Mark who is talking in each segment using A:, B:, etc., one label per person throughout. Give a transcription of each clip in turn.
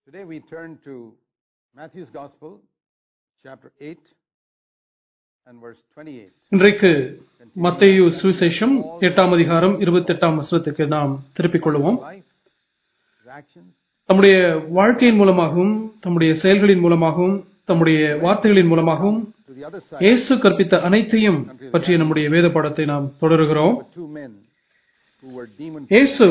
A: Today we turn to Matthew's Gospel, chapter 8 and verse 28.
B: இன்றைக்கு மத்தேயு சுவிசேஷம் எட்டாம் அதிகாரம் இருபத்தெட்டாம் வசனத்துக்கு நாம் திருப்பிக் கொள்வோம்
A: Life, his actions,
B: தம்முடைய வாழ்க்கையின் மூலமாகவும் தம்முடைய செயல்களின் மூலமாகவும் தம்முடைய வார்த்தைகளின் மூலமாகவும்
A: to the other side,
B: இயேசு கற்பித்த அனைத்தையும் பற்றிய நம்முடைய வேத பாடத்தை நாம் தொடருகிறோம்
A: were two men who were demon
B: இயேசு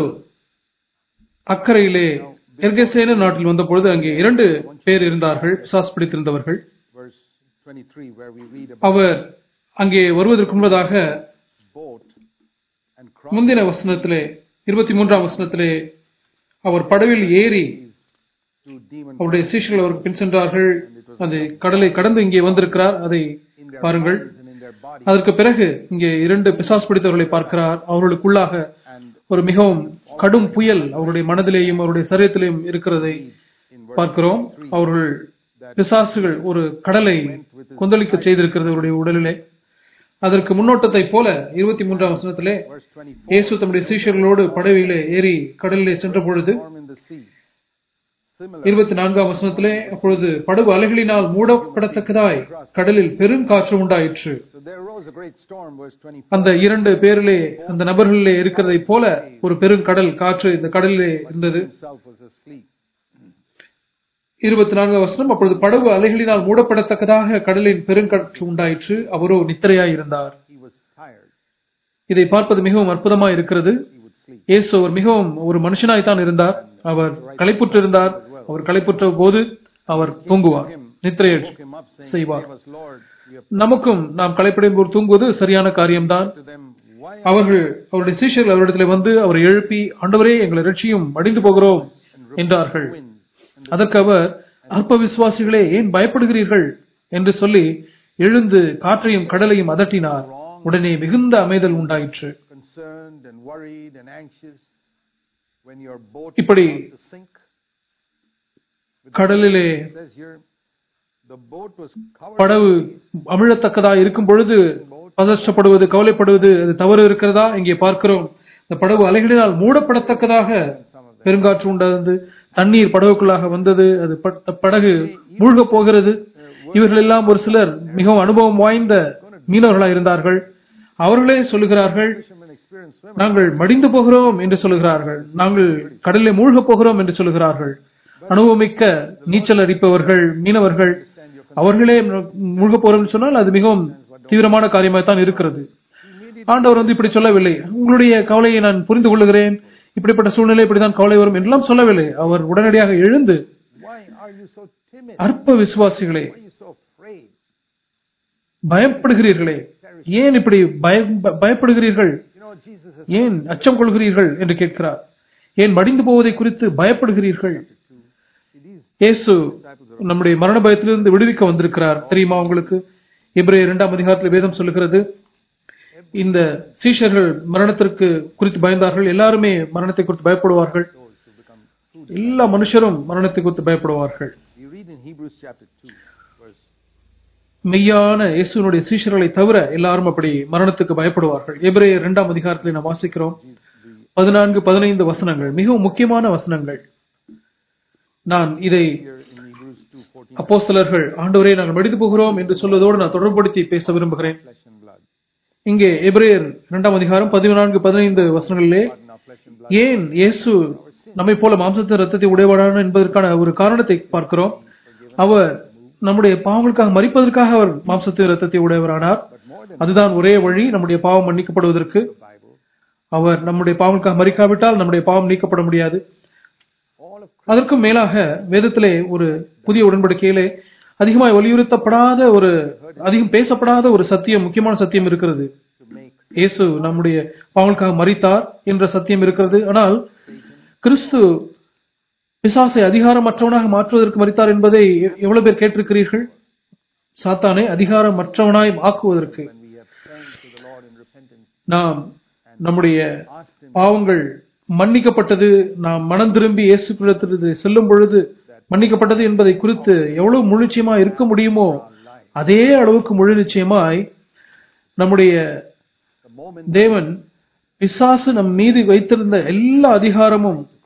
B: அக்கறையிலே எர்கசேன நாட்டில் வந்தபொழுது அங்கே இரண்டு பேர் இருந்தார்கள் பிசாசு பிடித்திருந்தவர்கள்
A: verse 23, where we read about
B: அவர் அங்கே வருவதற்கு முன்பதாக
A: boat and cross
B: முந்தின வசனத்திலே இருபத்தி மூன்றாம் வசனத்திலே அவர் படவில் ஏறி
A: two demon
B: அவருடைய சீஷர்கள் அவருக்கு பின் சென்றார்கள் அந்த கடலை கடந்து இங்கே வந்திருக்கிறார் அதை
A: in their
B: பாருங்கள்
A: minds and in their body
B: அதற்கு பிறகு இங்கே இரண்டு பிசாசு பிடித்தவர்களை பார்க்கிறார் அவர்களுக்குள்ளாக
A: and
B: ஒரு மிகவும் கடும் புயல் அவருடைய மனதிலேயும் அவருடைய சரீரத்திலேயும் இருக்கிறதை
A: in verse
B: பார்க்கிறோம் அவர்கள் பிசாசுகள் ஒரு கடலை கொந்தளிக்க செய்திருக்கிறது அவருடைய உடலிலே அதற்கு முன்னோட்டத்தை போல இருபத்தி மூன்றாம் வசனத்திலே
A: verse 24,
B: இயேசு தம்முடைய சீஷர்களோடு படவிலே ஏறி கடலிலே சென்ற பொழுது
A: storm in the sea. Similar
B: இருபத்தி நான்காம் வசனத்திலே அப்பொழுது படகு அலைகளினால் மூடப்படத்தக்கதாய் கடலில் பெரும் காற்று உண்டாயிற்று
A: So there arose a great storm, verse 24.
B: அந்த இரண்டு பேரிலே அந்த நபர்களிலே இருக்கிறதை போல ஒரு பெருங்கடல் காற்று இந்த கடலிலே இருந்தது
A: himself was asleep.
B: இருபத்தி நான்காம் வசனம் அப்பொழுது படகு அலைகளினால் மூடப்படத்தக்கதாக கடலின் பெருங்காற்று உண்டாயிற்று அவரோ நித்திரையாய் இருந்தார்
A: He was tired.
B: இதை பார்ப்பது மிகவும் அற்புதமாய் இருக்கிறது
A: He would sleep.
B: இயேசு அவர் மிகவும் ஒரு மனுஷனாய்த்தான் இருந்தார் அவர் களைப்புற்று இருந்தார் அவர் களைப்புற்ற போது அவர் தூங்குவார் நித்திரை
A: Woke him up saying,
B: செய்வார்
A: Save us, Lord. We have
B: நமக்கும் நாம் களைப்படையும் போது தூங்குவது சரியான காரியம்தான்
A: to them, Why are
B: அவர்கள் அவருடைய சீஷர்கள் அவரிடத்தில் வந்து அவரை எழுப்பி ஆண்டவரே எங்களை ரட்சியும் அடிந்து போகிறோம் என்றார்கள்
A: winds? And
B: அதற்கு அவர் அற்ப விசுவாசிகளே ஏன் பயப்படுகிறீர்கள் என்று சொல்லி எழுந்து காற்றையும் கடலையும் அதட்டினார் உடனே மிகுந்த அமைதல் உண்டாயிற்று
A: concerned and worried and anxious when your boat
B: இப்படி
A: is about to sink?
B: கடலிலே
A: It says here, the boat was covered
B: படகு அமிழத்தக்கதா இருக்கும் பொழுது பதற்றப்படுவது கவலைப்படுவது அது தவறு இருக்கிறதா இங்கே பார்க்கிறோம் இந்த படகு அலைகளினால் மூடப்படத்தக்கதாக பெருங்காற்று உண்டானது தண்ணீர் படகுக்குள்ளாக வந்தது அது ப- படகு மூழ்க போகிறது இவர்கள் எல்லாம் ஒரு சிலர் மிகவும் அனுபவம் வாய்ந்த மீனவர்களாக இருந்தார்கள் அவர்களே சொல்லுகிறார்கள்
A: fishermen experienced swimming.
B: நாங்கள் மடிந்து போகிறோம் என்று சொல்லுகிறார்கள் நாங்கள் கடலில் மூழ்கப் போகிறோம் என்று சொல்லுகிறார்கள் அனுபவமிக்க நீச்சல் அடிப்பவர்கள் மீனவர்கள் அவர்களே மூழ்கப் போகிறோம் என்று சொன்னால் அது மிகவும் தீவிரமான காரியமாகத்தான் இருக்கிறது ஆண்டவர் வந்து இப்படி சொல்லவில்லை உங்களுடைய கவலையை நான் புரிந்து கொள்ளுகிறேன் இப்படிப்பட்ட சூழ்நிலை இப்படிதான் கவலை வரும் என்றெல்லாம் சொல்லவில்லை அவர் உடனடியாக எழுந்து
A: Why are you so timid?
B: அற்ப விசுவாசிகளே
A: Why are you so afraid?
B: பயப்படுகிறீர்களே ஏன் இப்படி பயம் ப- பயப்படுகிறீர்கள்
A: You know, Jesus has
B: ஏன் அச்சம் கொள்கிறீர்கள் என்று கேட்கிறார் ஏன் மடிந்து போவதை குறித்து பயப்படுகிறீர்கள்
A: these
B: இயேசு நம்முடைய மரண பயத்திலிருந்து விடுவிக்க வந்திருக்கிறார் தெரியுமா உங்களுக்கு எபிரேயர் இரண்டாம் அதிகாரத்தில் வேதம் சொல்லுகிறது இந்த சீஷர்கள் மரணத்திற்கு குறித்து பயந்தார்கள் எல்லாருமே மரணத்தை குறித்து பயப்படுவார்கள்
A: those who become true.
B: எல்லா மனுஷரும் மரணத்தை குறித்து பயப்படுவார்கள்
A: We read in Hebrews chapter 2, verse
B: மெய்யான இயேசுனுடைய சீஷர்களை தவிர எல்லாரும் அப்படி மரணத்துக்கு பயப்படுவார்கள் எபிரேயர் இரண்டாம் அதிகாரத்தில் நாம் வாசிக்கிறோம் பதினான்கு பதினைந்து வசனங்கள் மிகவும் முக்கியமான வசனங்கள் நான் இதை
A: here in Hebrews 2, 14,
B: அப்போஸ்தலர்கள் ஆண்டவரே நாங்கள் மடிந்து போகிறோம் என்று சொல்வதோடு நான் தொடர்படுத்தி பேச விரும்புகிறேன்
A: flesh and blood.
B: இங்கே எபிரேயர் இரண்டாம் அதிகாரம் பதினான்கு பதினைந்து வசனங்களிலே
A: Not in our flesh and blood.
B: ஏன் இயேசு நம்மை போல மாம்சத்தை ரத்தத்தை உடையவரான என்பதற்கான ஒரு காரணத்தை பார்க்கிறோம் அவர் நம்முடைய பாவங்களுக்காக மறிப்பதற்காக அவர் மாம்சத்தை ரத்தத்தை உடையவரானார்
A: But more than
B: அதுதான் ஒரே வழி நம்முடைய பாவம் மன்னிக்கப்படுவதற்கு
A: the Bible,
B: அவர் நம்முடைய பாவங்களுக்காக மறிக்காவிட்டால் நம்முடைய பாவம் நீக்கப்பட முடியாது
A: all of
B: அதற்கும் மேலாக வேதத்திலே ஒரு புதிய உடன்படிக்கையிலே அதிகமாய் வலியுறுத்தப்படாத ஒரு அதிகம் பேசப்படாத ஒரு சத்தியம் முக்கியமான சத்தியம் இருக்கிறது
A: to make
B: இயேசு நம்முடைய பாவங்களுக்காக மறித்தார் என்ற சத்தியம் இருக்கிறது ஆனால் கிறிஸ்து பிசாசை அதிகாரமற்றவனாக மாற்றுவதற்கு மறித்தார் என்பதை எ- எவ்வளவு பேர் கேட்டிருக்கிறீர்கள் சாத்தானை அதிகாரமற்றவனாய் ஆக்குவதற்கு
A: when we have turned to the Lord in repentance,
B: நாம் நம்முடைய
A: asked Him
B: பாவங்கள் மன்னிக்கப்பட்டது நாம் மனம் திரும்பி இயேசு கிறிஸ்துவிடத்திற்கு செல்லும் பொழுது மன்னிக்கப்பட்டது என்பதை குறித்து எவ்வளவு முழு நிச்சயமா இருக்க முடியுமோ அதே அளவுக்கு முழு நிச்சயமாய் நம்முடைய
A: the moment
B: தேவன் பிசாசு நம் மீது வைத்திருந்த எல்லா அதிகாரமும்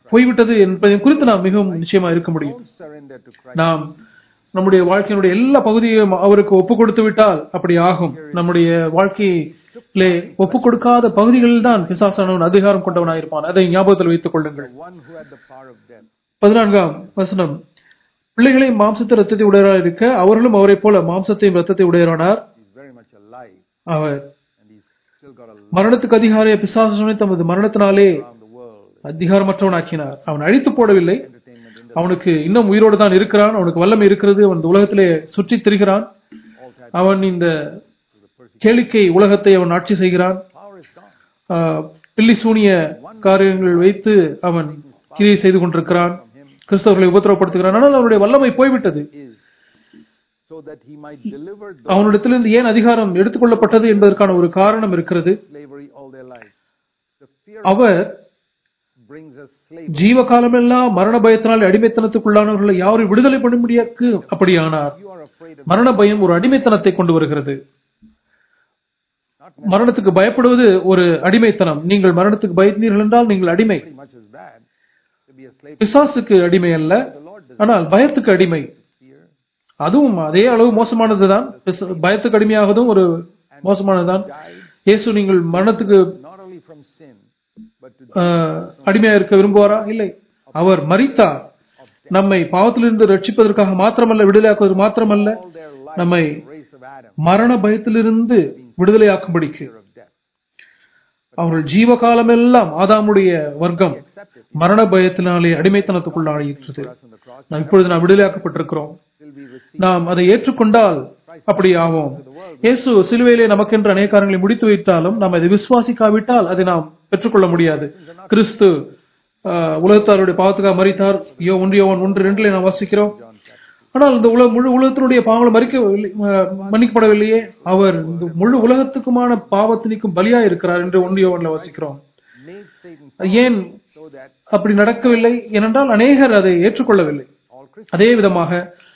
B: போய்விட்டது என்பதை குறித்து நாம் மிகவும் நிச்சயமா இருக்க முடியும்
A: Don't surrender to Christ.
B: நாம் நம்முடைய வாழ்க்கையினுடைய எல்லா பகுதியையும் அவருக்கு ஒப்பு கொடுத்து விட்டால் அப்படி ஆகும் நம்முடைய வாழ்க்கையிலே ஒப்பு கொடுக்காத பகுதிகளில் தான் பிசாசானவன் அதிகாரம் கொண்டவனாயிருப்பான் அதை ஞாபகத்தில் வைத்துக் கொள்ளுங்கள்
A: The one who had the power of death.
B: பதினான்காம் வசனம் பிள்ளைகளை மாம்சத்தை ரத்தத்தை உடையவராக இருக்க அவர்களும் அவரைப் போல மாம்சத்தையும் ரத்தத்தை உடையவரானார்
A: He's very much alive
B: our
A: and he's still got a lot
B: மரணத்துக்கு அதிகாரிய பிசாசனை தமது மரணத்தினாலே
A: around the world.
B: அதிகாரமற்றவனாக்கினார் அவன் அழித்து போடவில்லை
A: Entertainment in
B: அவனுக்கு இன்னும் உயிரோடு தான் இருக்கிறான் அவனுக்கு வல்லமை இருக்கிறது அவன் இந்த உலகத்திலே சுற்றித் திரிகிறான்
A: all types
B: அவன் இந்த
A: of the persecution.
B: கேளிக்கை உலகத்தை அவன் ஆட்சி செய்கிறான்
A: Power is gone.
B: ஆஹ், பில்லி சூனிய காரியங்கள் வைத்து அவன் கிரியை செய்து கொண்டிருக்கிறான் கிறிஸ்தவர்களை உபத்திரவப்படுத்துகிறான் ஆனால் அவனுடைய வல்லமை போய்விட்டது
A: Is so that he might deliver the
B: அவனிடத்திலிருந்து ஏன் அதிகாரம் எடுத்துக்கொள்ளப்பட்டது என்பதற்கான ஒரு காரணம் இருக்கிறது
A: slavery all their lives. The fear
B: our
A: brings us slavery.
B: ஜீவ காலமெல்லாம் மரண பயத்தினால் அடிமைத்தனத்துக்குள்ளானவர்களை யாரும் விடுதலை பண்ண முடியாக்கு அப்படியானார்
A: You are afraid of
B: மரண பயம் ஒரு அடிமைத்தனத்தை கொண்டு வருகிறது
A: not
B: மரணத்துக்கு பயப்படுவது ஒரு அடிமைத்தனம் நீங்கள் மரணத்துக்கு பயந்தீர்கள் என்றால் நீங்கள் அடிமை
A: pretty much as bad to be a slave. பிசாசுக்கு
B: பிசாசுக்கு அடிமை அல்ல
A: The Lord does
B: ஆனால் பயத்துக்கு அடிமை
A: fear
B: அதுவும் அதே அளவு மோசமானதுதான் பிச- பயத்துக்கு அடிமையாவதும் ஒரு மோசமானதுதான்
A: died
B: இயேசு நீங்கள் மரணத்துக்கு
A: not only from sin but to
B: ஆஹ், அடிமையா இருக்க விரும்புவாரா இல்லை அவர் மரித்தார் நம்மை பாவத்திலிருந்து ரட்சிப்பதற்காக மாத்திரமல்ல விடுதலையாக்குவதற்கு மாத்திரமல்ல
A: all their life
B: நம்மை
A: the race of Adam
B: மரண பயத்திலிருந்து விடுதலையாக்கும்படிக்கு
A: fear of death.
B: அவர்கள் ஜீவகாலமெல்லாம் ஆதாமுடைய வர்க்கம்
A: Accept it
B: மரண பயத்தினாலே அடிமைத்தனத்துக்குள்ளாகிறது
A: for us on the cross
B: நாம் இப்பொழுது நாம் விடுதலையாக்கப்பட்டிருக்கிறோம்
A: till we receive
B: நாம் அதை ஏற்றுக்கொண்டால் அப்படி ஆவோம் இயேசு சிலுவையிலே நமக்கென்று அநேக காரியங்களை முடித்து வைத்தாலும் நாம் அதை விசுவாசிக்காவிட்டால் அதை நாம் பெற்றுக்கொள்ள முடியாது கிறிஸ்து ஆஹ், உலகத்தாருடைய பாவத்துக்காக மறித்தார் யோ ஒன்றியவன் ஒன்று ரெண்டுல நாம் வாசிக்கிறோம்
A: John chapter
B: ஆனால் இந்த உலக முழு உலகத்தினுடைய பாவங்களை மறிக்கவில்லை ஆஹ், மன்னிக்கப்படவில்லையே அவர் இந்த முழு உலகத்துக்குமான பாவத்தினிக்கும் பலியா இருக்கிறார் என்று ஒன்றியவன்ல வாசிக்கிறோம்
A: made Satan
B: ஏன்
A: so that
B: அப்படி நடக்கவில்லை ஏனென்றால் அநேகர் அதை ஏற்றுக்கொள்ளவில்லை
A: all Christians
B: அதே விதமாக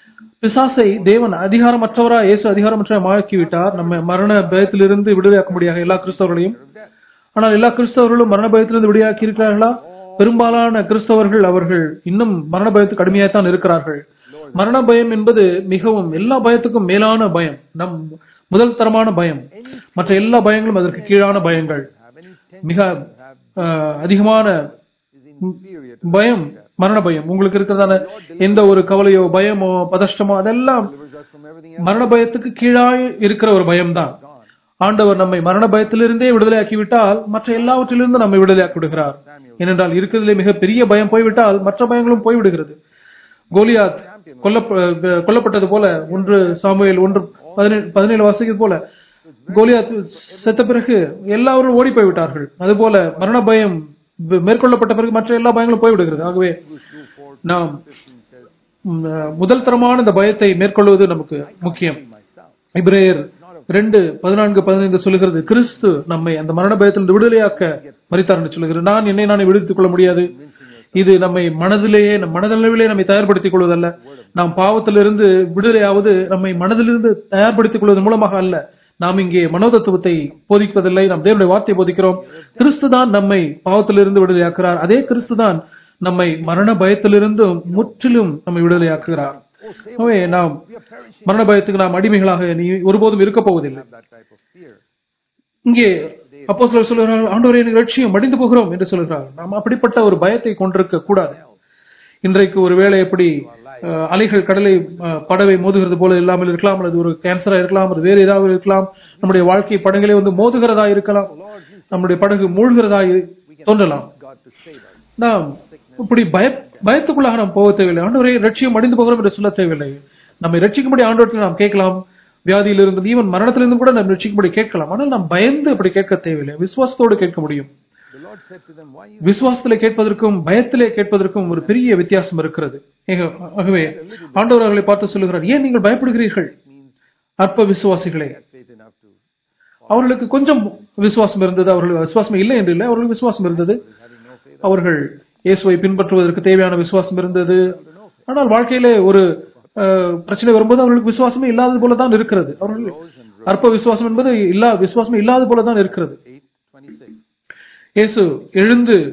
B: பிசாசை தேவன் அதிகாரமற்றவரா இயேசு அதிகாரமற்றவராய் ஆக்கிவிட்டார் நம்ம மரண பயத்திலிருந்து விடுதலையாக்க முடியாத எல்லா கிறிஸ்தவர்களையும்
A: of death.
B: ஆனால் எல்லா கிறிஸ்தவர்களும் மரண பயத்திலிருந்து விடுதலையாக்கி இருக்கிறார்களா பெரும்பாலான கிறிஸ்தவர்கள் அவர்கள் இன்னும் மரண பயத்துக்கு கடுமையாய்த்தான் இருக்கிறார்கள் மரண பயம் என்பது மிகவும் எல்லா பயத்துக்கும் மேலான பயம் நம் முதல் தரமான பயம் மற்ற எல்லா பயங்களும் அதற்கு கீழான பயங்கள்
A: Have any tension
B: மிக ஆஹ், அதிகமான
A: is inferior to
B: பயம் மரண பயம் உங்களுக்கு இருக்கிறதான எந்த ஒரு கவலையோ பயமோ பதஷ்டமோ அதெல்லாம்
A: delivers us from everything else
B: மரண பயத்துக்கு கீழாய் இருக்கிற ஒரு பயம்தான்
A: gone.
B: ஆண்டவர் நம்மை மரண பயத்திலிருந்தே விடுதலையாக்கி விட்டால் மற்ற எல்லாவற்றிலிருந்து நம்மை விடுதலையாக்கி விடுகிறார் ஏனென்றால் இருக்கிறதுலே மிக பெரிய பயம் போய்விட்டால் மற்ற பயங்களும் போய்விடுகிறது கோலியாத் கொல்ல கொல்லப்பட்டது போல ஒன்று சாமுவேல் ஒன்று பதினேழு பதினேழு வாசிக்கிறது போல கோலியாத் செத்த பிறகு எல்லாரும் ஓடி போய்விட்டார்கள் அதுபோல மரண பயம் வே- மேற்கொள்ளப்பட்ட பிறகு மற்ற எல்லா பயங்களும் போய்விடுகிறது ஆகவே
A: Hebrews 2 4
B: நாம்
A: 15 says,
B: ம், அஹ், முதல் தரமான இந்த பயத்தை மேற்கொள்வது நமக்கு முக்கியம்
A: myself.
B: இப்ரேயர் ரெண்டு பதினான்கு பதினைந்து சொல்லுகிறது கிறிஸ்து நம்மை அந்த மரண பயத்திலிருந்து விடுதலையாக்க மறித்தார் என்று சொல்லுகிறது நான் என்னை நானே விடுவித்துக் கொள்ள முடியாது இது நம்மை மனதிலேயே நம் மனதளவிலே நம்மை தயார்படுத்திக் கொள்வதல்ல நாம் பாவத்திலிருந்து விடுதலையாவது நம்மை மனதிலிருந்து தயார்படுத்திக் கொள்வது மூலமாக அல்ல நாம் இங்கே மனோதத்துவத்தை போதிப்பதில்லை நாம் தேவனுடைய வார்த்தையை போதிக்கிறோம் கிறிஸ்து தான் நம்மை பாவத்திலிருந்து விடுதலையாக்குறார் அதே கிறிஸ்து தான் நம்மை மரண பயத்திலிருந்து முற்றிலும் நம்மை விடுதலையாக்குகிறார்
A: Oh, say
B: ஆகவே நாம்
A: we are perishing.
B: மரண பயத்துக்கு நாம் அடிமைகளாக நீ ஒருபோதும் இருக்க போவதில்லை
A: Have that type of fear.
B: இங்கே அப்போ சிலர் சொல்கிறார்கள் ஆண்டவரே எனக்கு லட்சியம் மடிந்து போகிறோம் என்று சொல்கிறார்கள் நாம் அப்படிப்பட்ட ஒரு பயத்தை கொண்டிருக்க கூடாது இன்றைக்கு ஒருவேளை எப்படி அஹ், அலைகள் கடலை அஹ், படவை மோதுகிறது போல இல்லாமல் இருக்கலாம் அல்லது ஒரு கேன்சரா இருக்கலாம் அது வேறு ஏதாவது இருக்கலாம் நம்முடைய வாழ்க்கை படகுகளை வந்து மோதுகிறதா இருக்கலாம்
A: Lord, He
B: நம்முடைய படகு மூழ்கிறதா இரு- தோன்றலாம்
A: God to save us.
B: நாம் இப்படி பய பயத்துக்குள்ளாக நாம் போக தேவையில்லை ஆண்டவரே ரட்சியம் அடைந்து போகிறோம் என்று சொல்ல தேவையில்லை நம்மை ரட்சிக்கும்படி ஆண்டவரத்தில் நாம் கேட்கலாம் வியாதியிலிருந்து ஈவன் மரணத்திலிருந்து கூட நாம் ரட்சிக்கும்படி கேட்கலாம் ஆனால் நாம் பயந்து அப்படி கேட்க தேவையில்லை விசுவாசத்தோடு கேட்க முடியும்
A: The Lord said to them, Why you
B: விசுவாசத்திலே கேட்பதற்கும் பயத்திலே கேட்பதற்கும் ஒரு பெரிய வித்தியாசம் இருக்கிறது ஏக- ஆகவே ஆண்டவர் அவர்களை பார்த்து சொல்லுகிறார் ஏன் நீங்கள் பயப்படுகிறீர்கள்
A: means
B: அற்ப விசுவாசிகளே
A: had faith enough to
B: அவர்களுக்கு கொஞ்சம் விசுவாசம் இருந்தது அவர்களுக்கு விசுவாசம் இல்லை என்று இல்லை அவர்களுக்கு விசுவாசம் இருந்தது
A: having no faith
B: அவர்கள் இயேசுவை பின்பற்றுவதற்கு தேவையான விசுவாசம் இருந்தது ஆனால் வாழ்க்கையிலே ஒரு அஹ், பிரச்சனை வரும்போது அவர்களுக்கு விசுவாசமே இல்லாதது போல தான் இருக்கிறது அவர்கள்
A: rose and
B: அற்ப விசுவாசம் என்பது இல்லா விசுவாசமே இல்லாத போல தான் இருக்கிறது
A: 8 26.
B: இயேசு எழுந்து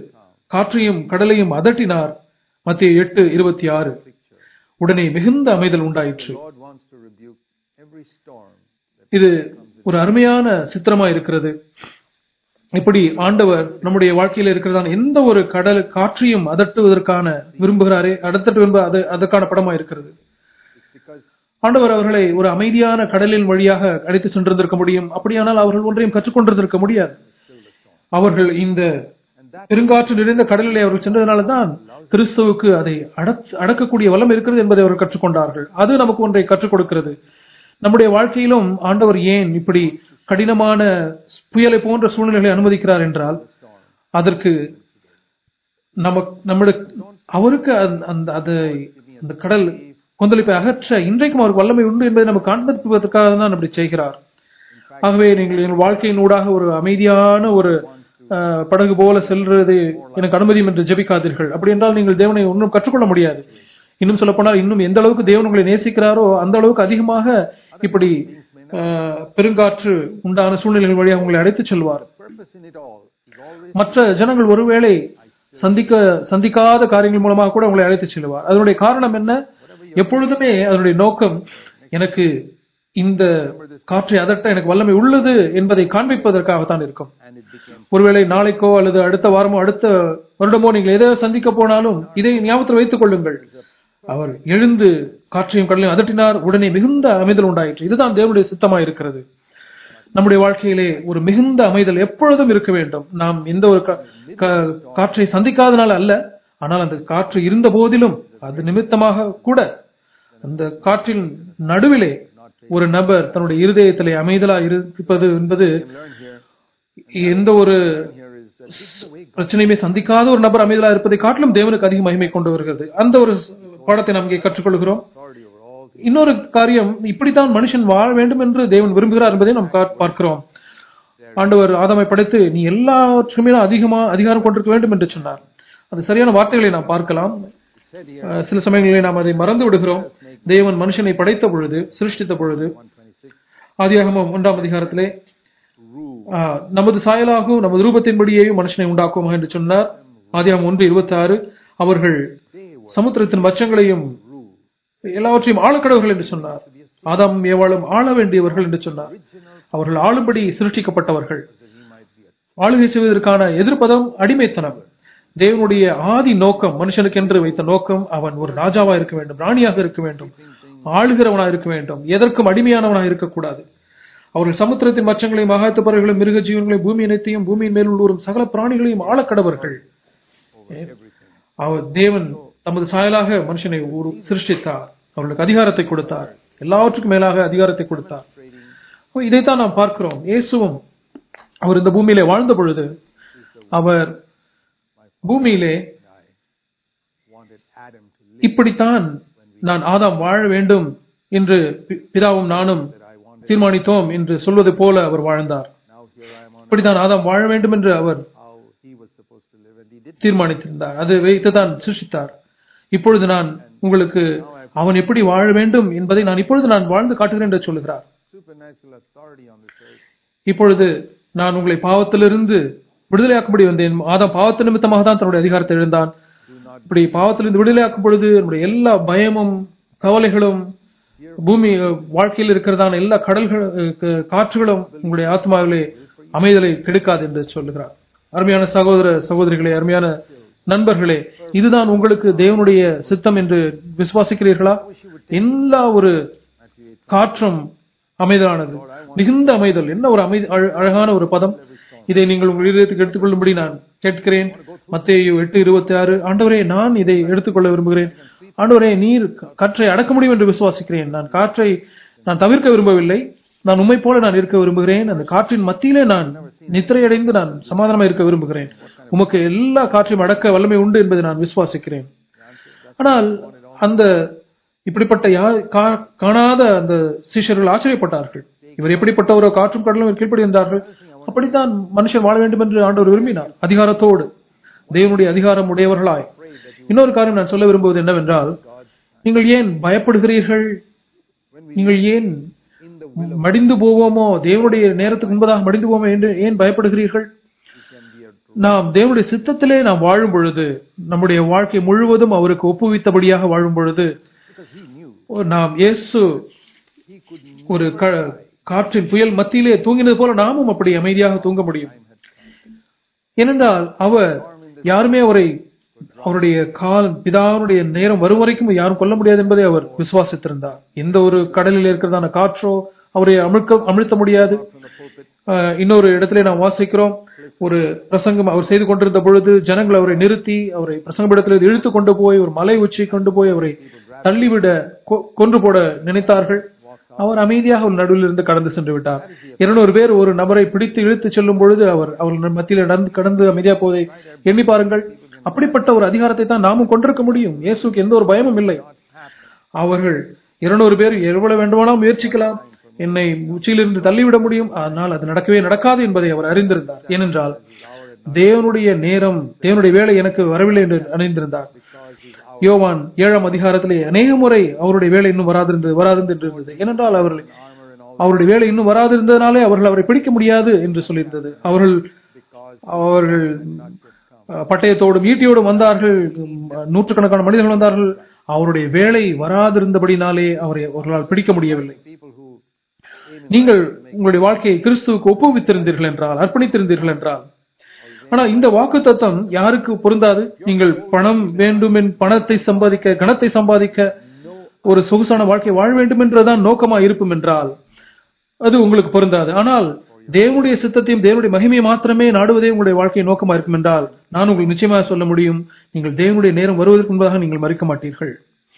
B: காற்றையும் கடலையும் அதட்டினார் மத்திய எட்டு இருபத்தி ஆறு
A: picture.
B: உடனே மிகுந்த அமைதல் உண்டாயிற்று
A: The Lord wants to rebuke every storm that
B: இது ஒரு அருமையான சித்திரமா இருக்கிறது இப்படி ஆண்டவர் நம்முடைய வாழ்க்கையில இருக்கிறதான எந்த ஒரு கடல் காற்றையும் அதட்டுவதற்கான விரும்புகிறாரே அடுத்தட்டு விரும்ப அது அதற்கான படமா இருக்கிறது
A: it's because
B: ஆண்டவர் அவர்களை ஒரு அமைதியான கடலின் வழியாக அழைத்து சென்றிருந்திருக்க முடியும் அப்படியானால் அவர்கள் ஒன்றையும் கற்றுக்கொண்டிருந்திருக்க முடியாது அவர்கள் இந்த
A: and that
B: பெருங்காற்று நிறைந்த கடலிலே அவர்கள் சென்றதனால தான் கிறிஸ்துவுக்கு அதை அடக்- அடக்கக்கூடிய வல்லம் இருக்கிறது என்பதை அவர்கள் கற்றுக்கொண்டார்கள் அது நமக்கு ஒன்றை கற்றுக் கொடுக்கிறது நம்முடைய வாழ்க்கையிலும் ஆண்டவர் ஏன் இப்படி கடினமான புயலை போன்ற சூழ்நிலைகளை அனுமதிக்கிறார் என்றால்
A: storm
B: அதற்கு நமக்கு நம்முடைய அவருக்கு அந்த- அந்த அதை அந்த கடல் கொந்தளிப்பை அகற்ற இன்றைக்கும் அவருக்கு வல்லமை உண்டு என்பதை நம்ம காண்பிப்பதற்காக தான் அப்படி செய்கிறார் ஆகவே நீங்கள் எங்கள் வாழ்க்கையின் ஊடாக ஒரு அமைதியான ஒரு அஹ், படகு போல செல்றது எனக்கு அனுமதியும் என்று ஜெபிக்காதீர்கள் அப்படி என்றால் நீங்கள் தேவனை ஒன்றும் கற்றுக்கொள்ள முடியாது இன்னும் சொல்லப்போனால் இன்னும் எந்த அளவுக்கு தேவன் உங்களை நேசிக்கிறாரோ அந்த அளவுக்கு அதிகமாக இப்படி அஹ், பெருங்காற்று உண்டான சூழ்நிலைகள் வழியாக உங்களை அழைத்துச் செல்வார்
A: purpose in it all is always
B: மற்ற ஜனங்கள் ஒருவேளை சந்திக்க சந்திக்காத காரியங்கள் மூலமாக கூட உங்களை அழைத்துச் செல்வார் அதனுடைய காரணம் என்ன எப்பொழுதுமே அதனுடைய நோக்கம் எனக்கு இந்த காற்றை அதட்ட எனக்கு வல்லமை உள்ளது என்பதை காண்பிப்பதற்காகத்தான் இருக்கும்
A: and it became
B: ஒருவேளை நாளைக்கோ அல்லது அடுத்த வாரமோ அடுத்த வருடமோ நீங்கள் எதை சந்திக்க போனாலும் இதை ஞாபகத்தில் வைத்துக் கொள்ளுங்கள் அவர் எழுந்து காற்றையும் கடலையும் அதட்டினார் உடனே மிகுந்த அமைதல் உண்டாயிற்று இதுதான் தேவனுடைய சித்தமாய் இருக்கிறது நம்முடைய வாழ்க்கையிலே ஒரு மிகுந்த அமைதல் எப்பொழுதும் இருக்க வேண்டும் நாம் எந்த ஒரு கா- கா- காற்றை சந்திக்காதனால அல்ல ஆனால் அந்த காற்று இருந்த போதிலும் அது நிமித்தமாக கூட அந்த காற்றின் நடுவிலே ஒரு நபர் தன்னுடைய இருதயத்திலே அமைதலா இருப்பது என்பது
A: learn here
B: எந்த ஒரு
A: here is that this is the way God
B: பிரச்சனையுமே சந்திக்காத ஒரு நபர் அமைதலா இருப்பதை காட்டிலும் தேவனுக்கு அதிக மகிமை கொண்டு வருகிறது அந்த ஒரு பாடத்தை நாம் இங்கே கற்றுக்கொள்கிறோம்
A: authority over all things
B: இன்னொரு காரியம் இப்படித்தான் மனுஷன் வாழ வேண்டும் என்று தேவன் விரும்புகிறார் என்பதை நாம் கா- பார்க்கிறோம் ஆண்டவர் ஆதாமை படைத்து நீ எல்லாவற்றுமே அதிகமா அதிகாரம் கொண்டிருக்க வேண்டும் என்று சொன்னார் அது சரியான வார்த்தைகளை நாம் பார்க்கலாம்
A: It said here
B: அஹ், சில சமயங்களில் நாம் அதை மறந்து விடுகிறோம் தேவன் மனுஷனை படைத்த பொழுது சிருஷ்டித்த பொழுது
A: 126
B: ஆதியாகமம் ஒன்றாம் அதிகாரத்திலே
A: rule
B: ஆஹ், நமது சாயலாகவும் நமது ரூபத்தின்படியேயும் மனுஷனை உண்டாக்குவோம் என்று சொன்னார் ஆதியாகமம் ஒன்று இருபத்தி ஆறு அவர்கள்
A: they were
B: சமுத்திரத்தின் மச்சங்களையும்
A: rule
B: எல்லாவற்றையும் ஆளக்கடவர்கள் என்று சொன்னார் ஆதாம் ஏவாளும் ஆள வேண்டியவர்கள் என்று சொன்னார் அவர்கள் ஆளும்படி சிருஷ்டிக்கப்பட்டவர்கள்
A: that he might be a
B: ஆளுகை செய்வதற்கான எதிர்ப்பதம் அடிமைத்தனம் தேவனுடைய ஆதி நோக்கம் மனுஷனுக்கென்று வைத்த நோக்கம் அவன் ஒரு ராஜாவா இருக்க வேண்டும் ராணியாக இருக்க வேண்டும் ஆளுகிறவனாக இருக்க வேண்டும் எதற்கும் அடிமையானவனாக இருக்கக்கூடாது அவர்கள் சமுத்திரத்தின் மச்சங்களையும் மகாத்து பறவைகளையும் மிருக ஜீவன்களையும் பூமி அனைத்தையும் பூமியின் மேல் உள்ளூரும் சகல பிராணிகளையும் ஆளக்கடவர்கள்
A: over everything
B: அவர் தேவன் தமது சாயலாக மனுஷனை உரு சிருஷ்டித்தார் அவர்களுக்கு அதிகாரத்தை கொடுத்தார் எல்லாவற்றுக்கும் மேலாக அதிகாரத்தை கொடுத்தார்
A: trading
B: அப்போ இதைத்தான் நாம் பார்க்கிறோம் இயேசுவும் அவர் இந்த பூமியிலே வாழ்ந்த பொழுது அவர் பூமியிலே
A: I wanted Adam to live
B: இப்படித்தான் நான் ஆதாம் வாழ வேண்டும் என்று பி- பிதாவும் நானும்
A: that I wanted
B: தீர்மானித்தோம் என்று சொல்வது போல அவர் வாழ்ந்தார்
A: now here I am on
B: இப்படித்தான் ஆதாம் வாழ வேண்டும் என்று அவர்
A: how he was supposed to live and he did
B: தீர்மானித்திருந்தார் அதை வைத்துதான் சிருஷ்டித்தார் இப்பொழுது நான் உங்களுக்கு அவன் எப்படி வாழ வேண்டும் என்பதை நான் இப்பொழுது நான் வாழ்ந்து காட்டுகிறேன் என்று சொல்லுகிறார்
A: supernatural authority on this earth
B: இப்பொழுது நான் உங்களை பாவத்திலிருந்து விடுதலையாக்கும்படி வந்தேன் ஆதாம் பாவத்து நிமித்தமாக தான் தன்னுடைய அதிகாரத்தை இழந்தான்
A: do not
B: இப்படி பாவத்திலிருந்து விடுதலையாக்கும் பொழுது நம்முடைய எல்லா பயமும் கவலைகளும் பூமி அஹ், வாழ்க்கையில் இருக்கிறதான எல்லா கடல்கள் அஹ், க- காற்றுகளும் உங்களுடைய ஆத்மாவிலே அமைதலை கெடுக்காது என்று சொல்லுகிறார் அருமையான சகோதர சகோதரிகளே அருமையான நண்பர்களே இதுதான் உங்களுக்கு தேவனுடைய சித்தம் என்று விசுவாசிக்கிறீர்களா எல்லா ஒரு
A: Matthew 8
B: காற்றும் அமைதலானது மிகுந்த அமைதல் என்ன ஒரு அமை அழ- அழகான ஒரு பதம் இதை நீங்கள் உங்கள் இதயத்துக்கு எடுத்துக்கொள்ளும்படி நான் கேட்கிறேன் மத்தேயு எட்டு இருபத்தி ஆறு ஆண்டவரே நான் இதை எடுத்துக்கொள்ள விரும்புகிறேன் ஆண்டவரே நீர் க- காற்றை அடக்க முடியும் என்று விசுவாசிக்கிறேன் நான் காற்றை நான் தவிர்க்க விரும்பவில்லை நான் உண்மை போல நான் இருக்க விரும்புகிறேன் அந்த காற்றின் மத்தியிலே நான் நித்திரையடைந்து நான் சமாதானமாக இருக்க விரும்புகிறேன் உமக்கு எல்லா காற்றையும் அடக்க வல்லமை உண்டு என்பதை நான் விசுவாசிக்கிறேன் ஆனால் அந்த இப்படிப்பட்ட யார் கா- காணாத அந்த சீஷர்கள் ஆச்சரியப்பட்டார்கள் இவர் எப்படிப்பட்டவரோ காற்றும் கடலும் இவர் கீழ்ப்படிந்தார்கள் அப்படித்தான் மனுஷன் வாழ வேண்டும் என்று ஆண்டவர் விரும்பினார் அதிகாரத்தோடு தேவனுடைய அதிகாரம் உடையவர்களாய் இன்னொரு காரியம் நான் சொல்ல விரும்புவது என்னவென்றால் நீங்கள் ஏன் பயப்படுகிறீர்கள் நீங்கள் ஏன்
A: in the
B: மடிந்து போவோமோ தேவனுடைய நேரத்துக்கு முன்பதாக மடிந்து போவோமோ என்று ஏன் பயப்படுகிறீர்கள்
A: we can be a
B: நாம் தேவனுடைய சித்தத்திலே நாம் வாழும் பொழுது நம்முடைய வாழ்க்கை முழுவதும் அவருக்கு ஒப்புவித்தபடியாக வாழும் பொழுது
A: because he knew
B: நாம் இயேசு
A: he could
B: ஒரு க- காற்றின் புயல் மத்தியிலே தூங்கினது போல நாமும் அப்படி அமைதியாக தூங்க முடியும் ஏனென்றால் அவர் யாருமே அவரை அவருடைய கால் பிதாவுடைய நேரம் வரும் வரைக்கும் யாரும் கொல்ல முடியாது என்பதை அவர் விசுவாசித்திருந்தார் எந்த ஒரு கடலில் இருக்கிறதான காற்றோ அவரை அமிழ்க்க அமிழ்த்த முடியாது
A: from the pulpit
B: ஆஹ் இன்னொரு இடத்திலே நாம் வாசிக்கிறோம் ஒரு பிரசங்கம் அவர் செய்து கொண்டிருந்த பொழுது ஜனங்கள் அவரை நிறுத்தி அவரை பிரசங்கப்படத்தில் இழுத்து கொண்டு போய் ஒரு மலை உச்சி கொண்டு போய் அவரை தள்ளிவிட கொ- கொன்று போட நினைத்தார்கள் அவர் அமைதியாக ஒரு நடுவில் இருந்து கடந்து சென்று விட்டார் இருநூறு பேர் ஒரு நபரை பிடித்து இழுத்து செல்லும் பொழுது அவர் அவர் மத்தியில் நடந்து கடந்து அமைதியா போதை எண்ணி பாருங்கள் அப்படிப்பட்ட ஒரு அதிகாரத்தை தான் நாமும் கொண்டிருக்க முடியும் இயேசுக்கு எந்த ஒரு பயமும் இல்லை அவர்கள் இருநூறு பேர் எவ்வளவு வேண்டுமானாலும் முயற்சிக்கலாம் என்னை உச்சியிலிருந்து தள்ளிவிட முடியும் ஆனால் அது நடக்கவே நடக்காது என்பதை அவர் அறிந்திருந்தார் ஏனென்றால் தேவனுடைய நேரம் தேவனுடைய வேலை எனக்கு வரவில்லை என்று அறிந்திருந்தார் யோவான் ஏழாம் அதிகாரத்திலே அநேக முறை அவருடைய வேலை இன்னும் வராதிருந்தது வராதிருந்தது இருந்தது ஏனென்றால் அவர்கள்
A: armor and all
B: அவருடைய வேலை இன்னும் வராதிருந்ததுனாலே அவர்கள் அவரை பிடிக்க முடியாது என்று சொல்லியிருந்தது அவர்கள்
A: because
B: அவர்கள் அஹ், பட்டயத்தோடும் ஈட்டியோடும் வந்தார்கள் உம், நூற்றுக்கணக்கான மனிதர்கள் வந்தார்கள் அவருடைய வேலை வராதிருந்தபடினாலே அவரை அவர்களால் பிடிக்க முடியவில்லை
A: people who aim
B: நீங்கள் உங்களுடைய வாழ்க்கையை கிறிஸ்துவுக்கு ஒப்புவித்திருந்தீர்கள் என்றால் அர்ப்பணித்திருந்தீர்கள் என்றால் ஆனா இந்த வாக்கு தத்தம் யாருக்கு பொருந்தாது நீங்கள் பணம் வேண்டும் என் பணத்தை சம்பாதிக்க கணத்தை சம்பாதிக்க ஒரு சொகுசான வாழ்க்கை வாழ வேண்டும் என்றுதான் நோக்கமா இருப்பும் என்றால் அது உங்களுக்கு பொருந்தாது ஆனால் தேவனுடைய சித்தத்தையும் தேவனுடைய மகிமையை மாத்திரமே நாடுவதே உங்களுடைய வாழ்க்கை நோக்கமா இருக்கும் என்றால் நான் உங்களுக்கு நிச்சயமாக சொல்ல முடியும் நீங்கள் தேவனுடைய நேரம் வருவதற்கு முன்பதாக நீங்கள் மறிக்க மாட்டீர்கள்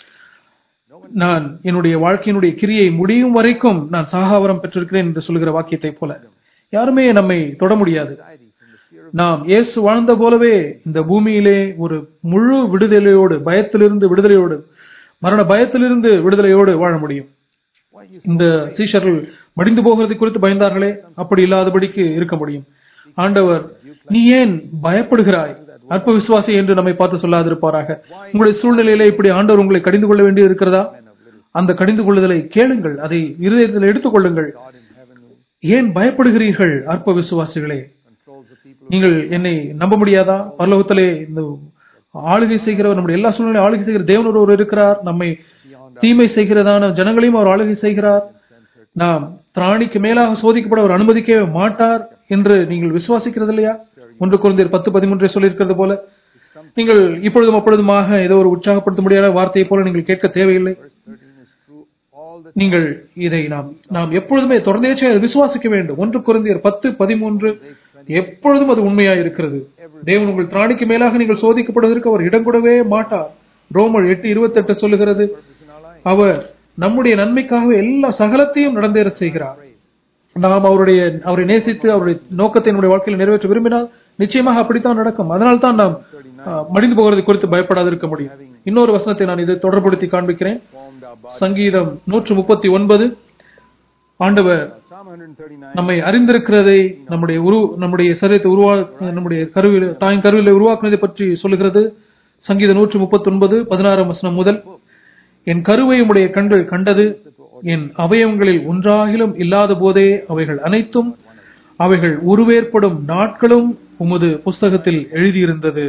B: நான் என்னுடைய வாழ்க்கையினுடைய கிரியை முடியும் வரைக்கும் நான் சாகாவரம் பெற்றிருக்கிறேன் என்று சொல்லுகிற வாக்கியத்தை போல யாருமே நம்மை தொட முடியாது
A: anxiety from the fear of
B: நாம் இயேசு வாழ்ந்த போலவே இந்த பூமியிலே ஒரு முழு விடுதலையோடு பயத்திலிருந்து விடுதலையோடு மரண பயத்திலிருந்து விடுதலையோடு வாழ முடியும்
A: why you
B: இந்த சீஷர்கள் மடிந்து போகிறது குறித்து பயந்தார்களே அப்படி இல்லாதபடிக்கு இருக்க முடியும் ஆண்டவர் நீ ஏன் பயப்படுகிறாய் அற்ப விசுவாசி என்று நம்மை பார்த்து சொல்லாதிருப்பாராக உங்களுடைய சூழ்நிலையிலே இப்படி ஆண்டவர் உங்களை கடிந்து கொள்ள வேண்டியது இருக்கிறதா அந்த கடிந்து கொள்ளுதலை கேளுங்கள் அதை இருதயத்தில் எடுத்துக் கொள்ளுங்கள்
A: God in heaven who
B: ஏன் பயப்படுகிறீர்கள் அற்ப விசுவாசிகளே
A: controls the people
B: நீங்கள் என்னை நம்ப முடியாதா பரலோகத்திலே இந்த ஆளுகை செய்கிறவர் நம்முடைய எல்லா சூழ்நிலையும் ஆளுகை செய்கிற தேவன் ஒருவர் இருக்கிறார் நம்மை தீமை செய்கிறதான ஜனங்களையும் அவர் ஆளுகை செய்கிறார் நாம் திராணிக்கு மேலாக சோதிக்கப்பட அவர் அனுமதிக்கவே மாட்டார் என்று நீங்கள் விசுவாசிக்கிறது இல்லையா ஒன்று குழந்தையர் பத்து பதிமூன்றை சொல்லியிருக்கிறது போல நீங்கள் இப்பொழுதும் அப்பொழுதுமாக ஏதோ ஒரு உற்சாகப்படுத்த முடியாத வார்த்தையை போல நீங்கள் கேட்க தேவையில்லை
A: verse 13 is true all the
B: நீங்கள் இதை நாம் நாம் எப்பொழுதுமே தொடர்ந்தேச்சே விசுவாசிக்க வேண்டும் ஒன்று குருந்தியர் பத்து பதிமூன்று எப்பொழுதும் அது உண்மையா இருக்கிறது தேவன் உங்கள் திராணிக்கு மேலாக நீங்கள் சோதிக்கப்படுவதற்கு அவர் இடம் கூடவே மாட்டார் ரோமர் எட்டு இருபத்தெட்டு சொல்லுகிறது
A: purpose in our life
B: அவர் நம்முடைய நன்மைக்காகவே எல்லா சகலத்தையும் நடந்தேற செய்கிறார் நாம் அவருடைய அவரை நேசித்து அவருடைய நோக்கத்தை நம்முடைய வாழ்க்கையில் நிறைவேற்ற விரும்பினால் நிச்சயமாக அப்படித்தான் நடக்கும் அதனால் தான் நாம் அஹ், மடிந்து போகிறது குறித்து பயப்படாது இருக்க முடியும் இன்னொரு வசனத்தை நான் இதை தொடர்படுத்தி காண்பிக்கிறேன்
A: formed our body
B: சங்கீதம் நூற்று முப்பத்தி ஒன்பது ஆண்டவர்
A: Psalm 139
B: நம்மை அறிந்திருக்கிறதை நம்முடைய உரு நம்முடைய சரீரத்தை உருவா நம்முடைய கருவில் தாயின் கருவிலை உருவாக்குனதை பற்றி சொல்லுகிறது சங்கீதம் நூற்று முப்பத்தி ஒன்பது பதினாறாம் வசனம் முதல் என் கருவை உடைய கண்கள் கண்டது என் அவயவங்களில் ஒன்றாகிலும் இல்லாத போதே அவைகள் அனைத்தும் அவைகள் உருவேற்படும் நாட்களும் உமது புஸ்தகத்தில் எழுதியிருந்தது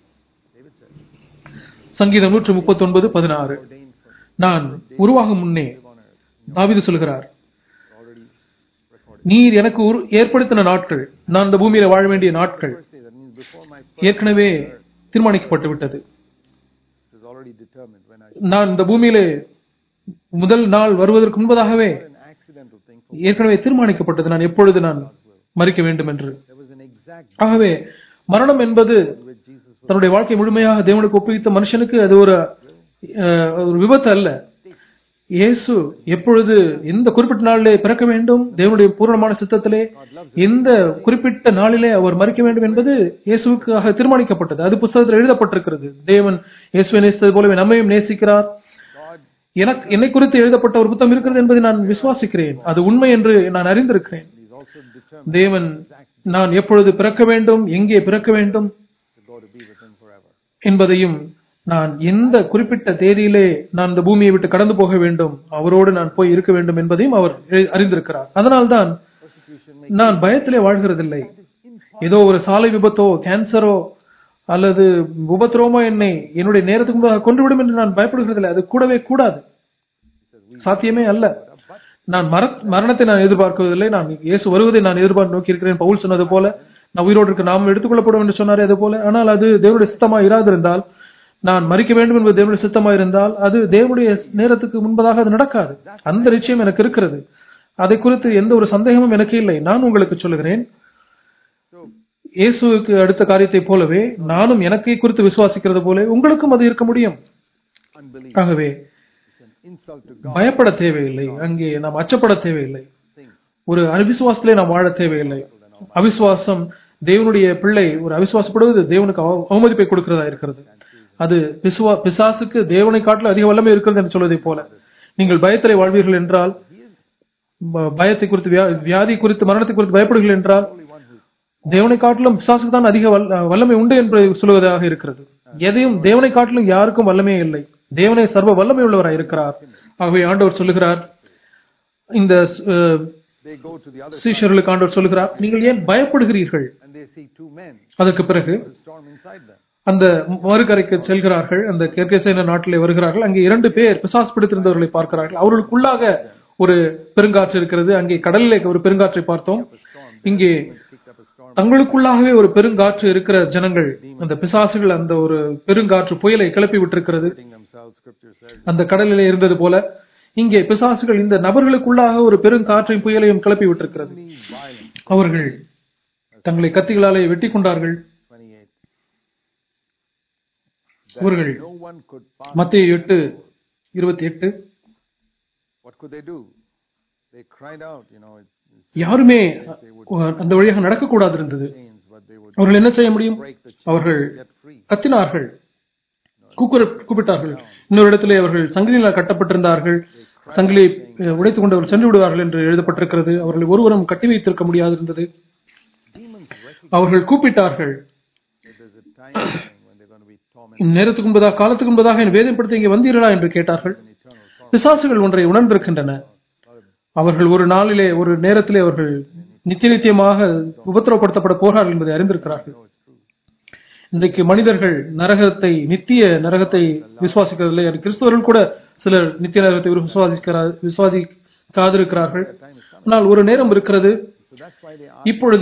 B: சங்கீதம் நூற்று முப்பத்தி ஒன்பது பதினாறு
A: ordained for
B: நான் உருவாகும் முன்னே
A: on earth
B: தாவீது சொல்கிறார்
A: already recorded
B: நீர் எனக்கு உரு- ஏற்படுத்தின நாட்கள் நான் இந்த பூமியில வாழ வேண்டிய நாட்கள்
A: first day that means before my
B: ஏற்கனவே தீர்மானிக்கப்பட்டு விட்டது
A: it is already determined when I
B: நான் இந்த பூமியிலே முதல் நாள் வருவதற்கு முன்பதாகவே
A: an accidental thing for
B: ஏற்கனவே தீர்மானிக்கப்பட்டது நான் எப்பொழுது நான் மறிக்க வேண்டும் என்று
A: there was an exact
B: ஆகவே மரணம் என்பது
A: which Jesus was
B: தன்னுடைய வாழ்க்கை முழுமையாக தேவனுக்கு ஒப்புவித்த மனுஷனுக்கு அது ஒரு அஹ், ஒரு விபத்து அல்ல இயேசு எப்பொழுது எந்த குறிப்பிட்ட நாளிலே பிறக்க வேண்டும் தேவனுடைய பூரணமான சித்தத்திலே எந்த குறிப்பிட்ட நாளிலே அவர் மறிக்க வேண்டும் என்பது இயேசுவுக்காக தீர்மானிக்கப்பட்டது அது புஸ்தகத்தில் எழுதப்பட்டிருக்கிறது தேவன் இயேசுவை நேசித்தது போலவே நம்மையும் நேசிக்கிறார்
A: God
B: எனக்கு என்னை குறித்து எழுதப்பட்ட ஒரு புத்தகம் இருக்கிறது என்பதை நான் விசுவாசிக்கிறேன் அது உண்மை என்று நான் அறிந்திருக்கிறேன்
A: is also determined
B: தேவன் நான் எப்பொழுது பிறக்க வேண்டும் எங்கே பிறக்க வேண்டும்
A: to go to be with him forever
B: என்பதையும் நான் எந்த குறிப்பிட்ட தேதியிலே நான் இந்த பூமியை விட்டு கடந்து போக வேண்டும் அவரோடு நான் போய் இருக்க வேண்டும் என்பதையும் அவர் எ- அறிந்திருக்கிறார் அதனால்தான்
A: persecution
B: நான் பயத்திலே வாழ்கிறதில்லை
A: is impossible
B: ஏதோ ஒரு சாலை விபத்தோ கேன்சரோ அல்லது உபத்திரவமோ என்னை என்னுடைய நேரத்துக்கு முன்பாக கொன்றுவிடும் என்று நான் பயப்படுகிறதில்லை அது கூடவே கூடாது சாத்தியமே அல்ல நான் மர மரணத்தை நான் எதிர்பார்க்கவில்லை நான் இயேசு வருவதை நான் எதிர்பார்த்து நோக்கி இருக்கிறேன் பவுல் சொன்னது போல நான் உயிரோடு இருக்க நாம் எடுத்துக்கொள்ளப்படும் என்று சொன்னாரே அது போல ஆனால் அது தேவனுடைய சித்தமாக இராதிருந்தால் நான் மறிக்க வேண்டும் என்பது தேவனுடைய சித்தமாக இருந்தால் அது தேவனுடைய நேரத்துக்கு முன்பதாக அது நடக்காது அந்த நிச்சயம் எனக்கு இருக்கிறது அதை குறித்து எந்த ஒரு சந்தேகமும் எனக்கு இல்லை நான் உங்களுக்கு சொல்லுகிறேன்
A: So,
B: இயேசுவுக்கு அடுத்த காரியத்தை போலவே நானும் எனக்கை குறித்து விசுவாசிக்கிறது போல உங்களுக்கும் அது இருக்க முடியும்
A: unbelief
B: ஆகவே
A: is an insult to God.
B: பயப்பட தேவையில்லை அங்கே நாம் அச்சப்பட தேவையில்லை
A: Things.
B: ஒரு அவிசுவாசத்திலே நாம் வாழ தேவையில்லை அவிசுவாசம் தேவனுடைய பிள்ளை ஒரு அவிசுவாசப்படுவது தேவனுக்கு அவ- அவமதிப்பை கொடுக்கிறதா இருக்கிறது அது பிசுவா பிசாசுக்கு தேவனை காட்டிலும் அதிக வல்லமை இருக்கிறது என்று சொல்வதை போல நீங்கள் பயத்திலே வாழ்வீர்கள் என்றால் ப- பயத்தை குறித்து வியா- வியாதி குறித்து மரணத்தை குறித்து பயப்படுகிறீர்கள் என்றால்
A: Only one who's
B: தேவனை காட்டிலும் பிசாசுக்கு தான் அதிக வல்ல- வல்லமை உண்டு என்று சொல்வதாக இருக்கிறது எதையும் தேவனை காட்டிலும் யாருக்கும் வல்லமே இல்லை தேவனை சர்வ வல்லமை உள்ளவராய் இருக்கிறார் ஆகவே ஆண்டவர் சொல்லுகிறார் இந்த அஹ்,
A: they go to the other side
B: சீஷர்களுக்கு ஆண்டவர் சொல்லுகிறார் நீங்கள் ஏன் பயப்படுகிறீர்கள்
A: and they see two men
B: அதற்கு பிறகு
A: with a storm inside them.
B: அந்த மறுகரைக்கு செல்கிறார்கள் அந்த கெர்கேசேன நாட்டிலே வருகிறார்கள் அங்கே இரண்டு பேர் பிசாசு பிடித்திருந்தவர்களை பார்க்கிறார்கள் அவர்களுக்குள்ளாக ஒரு பெருங்காற்று இருக்கிறது அங்கே கடலிலே ஒரு பெருங்காற்றை பார்த்தோம் இங்கே
A: Picked up a storm.
B: தங்களுக்குள்ளாகவே ஒரு பெருங்காற்று இருக்கிற ஜனங்கள் அந்த பிசாசுகள் அந்த ஒரு பெருங்காற்று புயலை கிளப்பி விட்டிருக்கிறது
A: Hurting themselves, scripture says.
B: அந்த கடலிலே இருந்தது போல இங்கே பிசாசுகள் இந்த நபர்களுக்குள்ளாக ஒரு பெருங்காற்றையும் புயலையும் கிளப்பி விட்டிருக்கிறது
A: Only violent.
B: அவர்கள் தங்களை கத்திகளாலே வெட்டி கொண்டார்கள்
A: 28.
B: அவர்கள்
A: No one could pass.
B: மத்திய எட்டு இருபத்தி எட்டு
A: What could they do? They cried out, you know, it's
B: யாருமே அந்த வழியாக நடக்கக்கூடாது இருந்தது
A: chains, but they would
B: அவர்கள் என்ன செய்ய முடியும்
A: break the chains,
B: அவர்கள்
A: get free.
B: கத்தினார்கள் கூக்குர கூப்பிட்டார்கள் இன்னொரு இடத்திலே அவர்கள் சங்கிலியால் கட்டப்பட்டிருந்தார்கள் சங்கிலியை அஹ், உடைத்துக் கொண்டு அவர்கள் சென்று விடுவார்கள் என்று எழுதப்பட்டிருக்கிறது அவர்களை ஒருவரும் கட்டி வைத்திருக்க முடியாது இருந்தது
A: Demons recognize
B: அவர்கள் கூப்பிட்டார்கள்
A: that there's a time coming when they're going to be tormented
B: நேரத்துக்கு முன்பதாக காலத்துக்கு முன்பதாக என் வேதப்படுத்த இங்கே வந்தீர்களா என்று கேட்டார்கள்
A: in eternal torment.
B: பிசாசுகள் ஒன்றை உணர்ந்திருக்கின்றன அவர்கள் ஒரு நாளிலே ஒரு நேரத்திலே அவர்கள் நித்திய நித்தியமாக உபத்திரவப்படுத்தப்பட போகிறார்கள் என்பதை அறிந்திருக்கிறார்கள்
A: No, it's true.
B: இன்றைக்கு மனிதர்கள் நரகத்தை நித்திய நரகத்தை விசுவாசிக்கிறதில்லை அது கிறிஸ்தவர்கள் கூட சிலர் நித்திய நரகத்தை விசுவாசிக்கிறார் விசுவாசிக்காதிருக்கிறார்கள் ஆனால் ஒரு நேரம் இருக்கிறது
A: So that's why they ask,
B: இப்பொழுது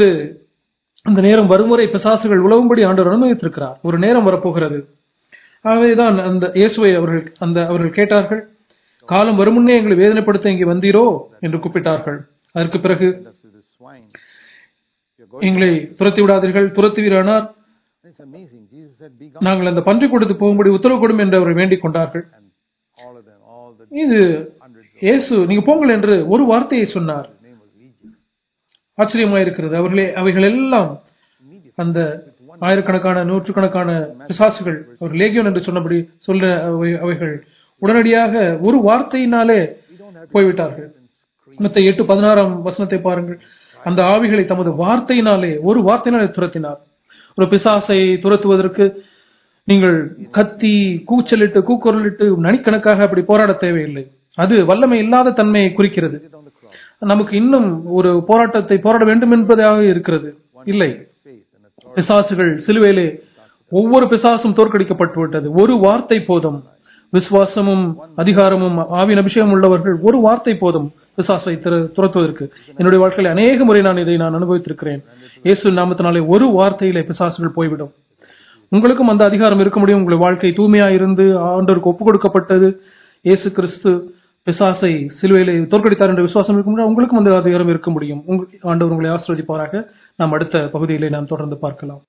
B: அந்த நேரம் வரும் வரை பிசாசுகள் உழவும்படி ஆண்டவர் அனுமதித்திருக்கிறார் ஒரு நேரம் வரப்போகிறது ஆகவேதான் அந்த இயேசுவை அவர்கள் அந்த அவர்கள் கேட்டார்கள் காலம் வரும் முன்னே எங்களை வேதனைப்படுத்த இங்கே வந்தீரோ என்று கூப்பிட்டார்கள் அதற்கு பிறகு
A: send us to this swine. You're going.
B: எங்களை துரத்தி விடாதீர்கள் துரத்துவீரானார்
A: It's amazing. Jesus said, be gone.
B: நாங்கள் அந்த பன்றி கொடுத்து போகும்படி உத்தரவு கொடும் என்று அவர்கள் வேண்டிக் கொண்டார்கள்
A: And all of them, all the
B: இது
A: hundreds of
B: இயேசு நீங்க போங்கள் என்று ஒரு வார்த்தையை சொன்னார்
A: his name was Legion.
B: ஆச்சரியமாயிருக்கிறது அவர்களே அவைகள் எல்லாம்
A: Immediately.
B: அந்த ஆயிரக்கணக்கான நூற்றுக்கணக்கான பிசாசுகள் அவர் லேகியோன் என்று சொன்னபடி சொல்ல அவை- அவைகள் உடனடியாக ஒரு வார்த்தையினாலே போய்விட்டார்கள் மத்த எட்டு பதினாறாம் வசனத்தை பாருங்கள் அந்த ஆவிகளை தமது வார்த்தையினாலே ஒரு வார்த்தையினாலே துரத்தினார் ஒரு பிசாசை துரத்துவதற்கு நீங்கள் கத்தி கூச்சலிட்டு கூக்குரலிட்டு நனிக்கணக்காக அப்படி போராட தேவையில்லை அது வல்லமை இல்லாத தன்மையை குறிக்கிறது
A: Sit on the cross.
B: நமக்கு இன்னும் ஒரு போராட்டத்தை போராட வேண்டும் என்பதாக இருக்கிறது இல்லை
A: Faith and authority.
B: பிசாசுகள் சிலுவையிலே ஒவ்வொரு பிசாசும் தோற்கடிக்கப்பட்டு விட்டது ஒரு வார்த்தை போதும் விசுவாசமும் அதிகாரமும் ஆவின் அபிஷேகம் உள்ளவர்கள் ஒரு வார்த்தை போதும் பிசாசை திரு- துரத்துவதற்கு என்னுடைய வாழ்க்கையில் அநேக முறை நான் இதை நான் அனுபவித்திருக்கிறேன் இயேசு நாமத்தினாலே ஒரு வார்த்தையிலே பிசாசுகள் போய்விடும் உங்களுக்கும் அந்த அதிகாரம் இருக்க முடியும் உங்களுடைய வாழ்க்கை தூய்மையா இருந்து ஆண்டவருக்கு ஒப்பு கொடுக்கப்பட்டது இயேசு கிறிஸ்து பிசாசை சிலுவையிலே தோற்கடித்தார் என்ற விசுவாசம் இருக்க முடியும் உங்களுக்கும் அந்த அதிகாரம் இருக்க முடியும் உங்கள் ஆண்டவர் உங்களை ஆசிர்வதிப்பாராக நாம் அடுத்த பகுதியிலே நாம் தொடர்ந்து பார்க்கலாம்